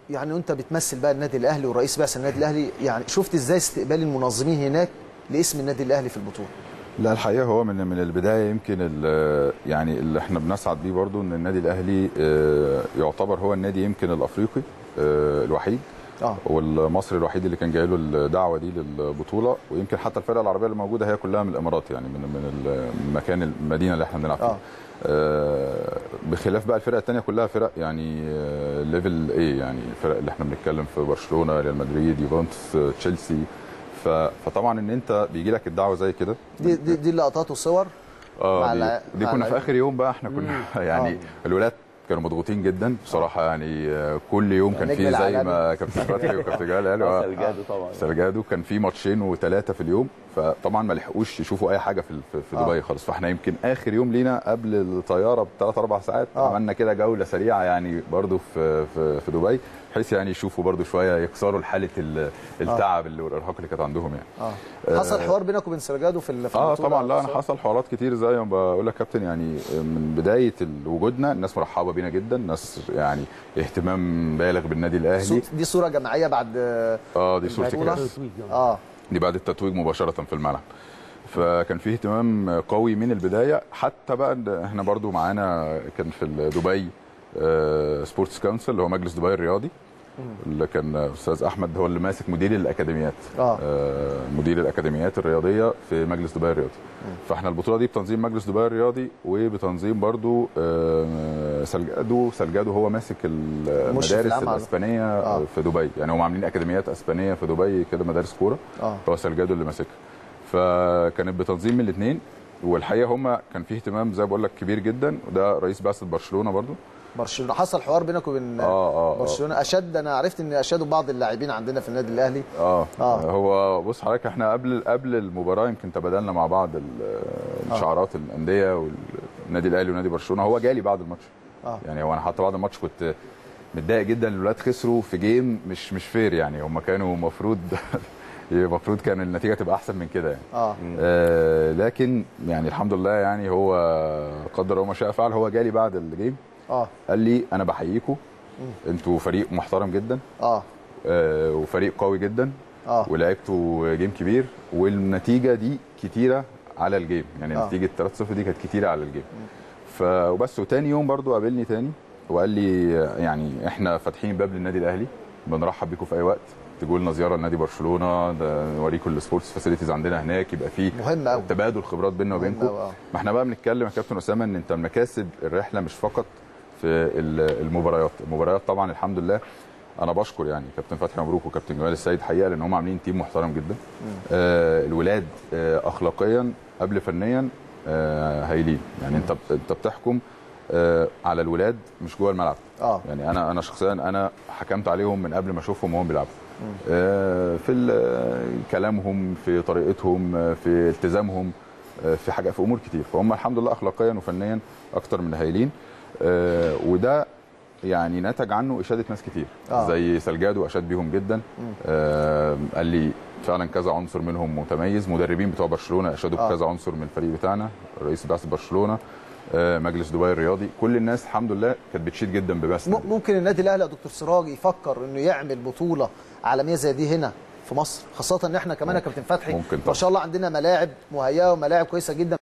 يعني انت بتمثل بقى النادي الاهلي ورئيس بعثه النادي الاهلي يعني شفت ازاي استقبال المنظمين هناك لاسم النادي الاهلي في البطوله لا الحقيقه هو من من البدايه يمكن ال- يعني اللي احنا بنسعد بيه برضو ان النادي الاهلي آه، يعتبر هو النادي يمكن الافريقي آه، الوحيد اه والمصري الوحيد اللي كان جاي له الدعوه دي للبطوله ويمكن حتى الفرق العربيه اللي موجوده هي كلها من الامارات يعني من من المكان المدينه اللي احنا بنلعب فيها اه آه، بخلاف بقى الفرق الثانيه كلها فرق يعني آه، ليفل ايه يعني الفرق اللي احنا بنتكلم في برشلونه ريال مدريد يوفنتوس آه، تشيلسي ف- فطبعا ان انت بيجي لك الدعوه زي كده دي دي, دي لقطات وصور مع اه الع- دي, دي مع كنا في العيال. اخر يوم بقى احنا كنا يعني آه. الولاد كانوا مضغوطين جدا بصراحه يعني آه، كل يوم كان النجم في زي العالمي. ما كابتن فتحي وكابتن جلال قالوا آه، سلجادو طبعا سرجادو كان في ماتشين وثلاثه في اليوم فطبعا ما لحقوش يشوفوا اي حاجه في في- في آه. دبي خالص فاحنا يمكن اخر يوم لينا قبل الطياره بثلاث اربع ساعات آه. عملنا كده جوله سريعه يعني برضو في في, في دبي بحيث يعني يشوفوا برضو شويه يكسروا حاله ال- التعب اللي والارهاق اللي كانت عندهم يعني اه حصل حوار بينك وبين سرجادو في ال- في اه البطولة طبعا لا انا صح؟ حصل حوارات كتير زي ما بقول لك كابتن يعني من بدايه ال- وجودنا الناس مرحبه بينا جدا ناس يعني اهتمام بالغ بالنادي الاهلي صو- دي صوره جماعيه بعد اه دي صوره البطولة؟ الكاس اه دي بعد التتويج مباشره في الملعب فكان فيه اهتمام قوي من البدايه حتى بقى إن احنا برضو معانا كان في دبي آه، سبورتس كونسل اللي هو مجلس دبي الرياضي اللي كان استاذ احمد هو اللي ماسك مدير الاكاديميات آه. آه، مدير الاكاديميات الرياضيه في مجلس دبي الرياضي فاحنا البطوله دي بتنظيم مجلس دبي الرياضي وبتنظيم برضو آه، سلجادو سلجادو هو ماسك المدارس العام على- الاسبانيه آه. في دبي يعني هم عاملين اكاديميات اسبانيه في دبي كده مدارس كوره اه هو سلجادو اللي ماسكها فكانت بتنظيم من الاثنين والحقيقه هم كان فيه اهتمام زي ما بقول لك كبير جدا وده رئيس بعثه برشلونه برضو برشلونه حصل حوار بينك وبين اه اه آه. برشلونه اشد انا عرفت ان اشادوا بعض اللاعبين عندنا في النادي الاهلي اه, آه. آه. هو بص حضرتك احنا قبل قبل المباراه يمكن تبادلنا مع بعض ال- الشعارات الانديه والنادي الاهلي ونادي برشلونه هو جالي بعد الماتش اه يعني هو انا حتى بعد الماتش كنت متضايق جدا ان الولاد خسروا في جيم مش مش فير يعني هم كانوا المفروض المفروض كان النتيجه تبقى احسن من كده يعني اه آه لكن يعني الحمد لله يعني هو قدر الله ما شاء فعل هو جالي بعد الجيم اه قال لي انا بحييكم انتوا فريق محترم جدا اه آه وفريق قوي جدا اه ولعبتوا جيم كبير والنتيجه دي كتيره على الجيم يعني آه. نتيجه 3-0 دي كانت كتيره على الجيم ف وبس وتاني يوم برضو قابلني تاني وقال لي يعني احنا فاتحين باب للنادي الاهلي بنرحب بيكم في اي وقت تجوا لنا زياره لنادي برشلونه ده نوريكم السبورتس فاسيلتيز عندنا هناك يبقى فيه مهم قوي تبادل خبرات بيننا مهم وبينكم أوي، آه. ما احنا بقى بنتكلم يا كابتن اسامه ان انت مكاسب الرحله مش فقط في ال- المباريات المباريات طبعا الحمد لله انا بشكر يعني كابتن فتحي مبروك وكابتن جمال السيد حقيقه لان هم عاملين تيم محترم جدا آه الولاد آه اخلاقيا قبل فنيا آه هايلين يعني انت بت- انت بتحكم آه على الولاد مش جوه الملعب اه يعني انا انا شخصيا انا حكمت عليهم من قبل ما اشوفهم وهم بيلعبوا آه، في ال- كلامهم في طريقتهم آه، في التزامهم آه، في حاجه في امور كتير فهم الحمد لله اخلاقيا وفنيا اكتر من هايلين آه، وده يعني نتج عنه اشاده ناس كتير آه. زي سلجادو اشاد بيهم جدا آه، قال لي فعلا كذا عنصر منهم متميز مدربين بتوع برشلونه اشادوا آه. بكذا عنصر من الفريق بتاعنا رئيس بعثه برشلونه آه، مجلس دبي الرياضي كل الناس الحمد لله كانت بتشيد جدا ببعثه م- ممكن النادي الاهلي يا دكتور سراج يفكر انه يعمل بطوله عالميه زي دي هنا في مصر خاصه ان احنا كمان يا كابتن فتحي ممكن ما طبعا. شاء الله عندنا ملاعب مهيئه وملاعب كويسه جدا